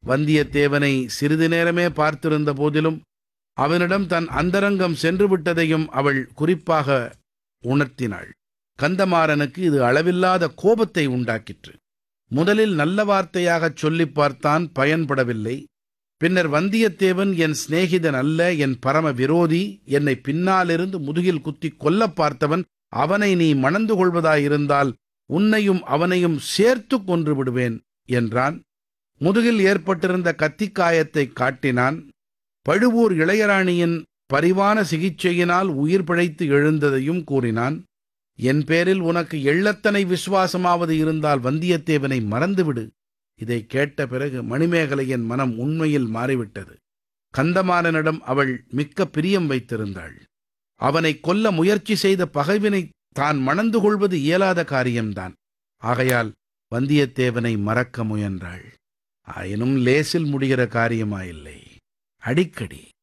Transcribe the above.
வந்தியத்தேவனை சிறிது நேரமே பார்த்திருந்த போதிலும் அவனிடம் தன் அந்தரங்கம் சென்று விட்டதையும் அவள் குறிப்பாக உணர்த்தினாள் கந்தமாறனுக்கு இது அளவில்லாத கோபத்தை உண்டாக்கிற்று முதலில் நல்ல வார்த்தையாகச் சொல்லிப் பார்த்தான் பயன்படவில்லை பின்னர் வந்தியத்தேவன் என் சிநேகிதன் அல்ல என் பரம விரோதி என்னை பின்னாலிருந்து முதுகில் குத்திக் கொல்லப் பார்த்தவன் அவனை நீ மணந்து கொள்வதாயிருந்தால் உன்னையும் அவனையும் சேர்த்து கொன்று விடுவேன் என்றான் முதுகில் ஏற்பட்டிருந்த கத்திக்காயத்தைக் காட்டினான் பழுவூர் இளையராணியின் பரிவான சிகிச்சையினால் உயிர் பிழைத்து எழுந்ததையும் கூறினான் என் பேரில் உனக்கு எள்ளத்தனை விசுவாசமாவது இருந்தால் வந்தியத்தேவனை மறந்துவிடு இதை கேட்ட பிறகு மணிமேகலையின் மனம் உண்மையில் மாறிவிட்டது கந்தமாறனிடம் அவள் மிக்க பிரியம் வைத்திருந்தாள் அவனை கொல்ல முயற்சி செய்த பகைவினை தான் மணந்து கொள்வது இயலாத காரியம்தான் ஆகையால் வந்தியத்தேவனை மறக்க முயன்றாள் ஆயினும் லேசில் முடிகிற காரியமாயில்லை அடிக்கடி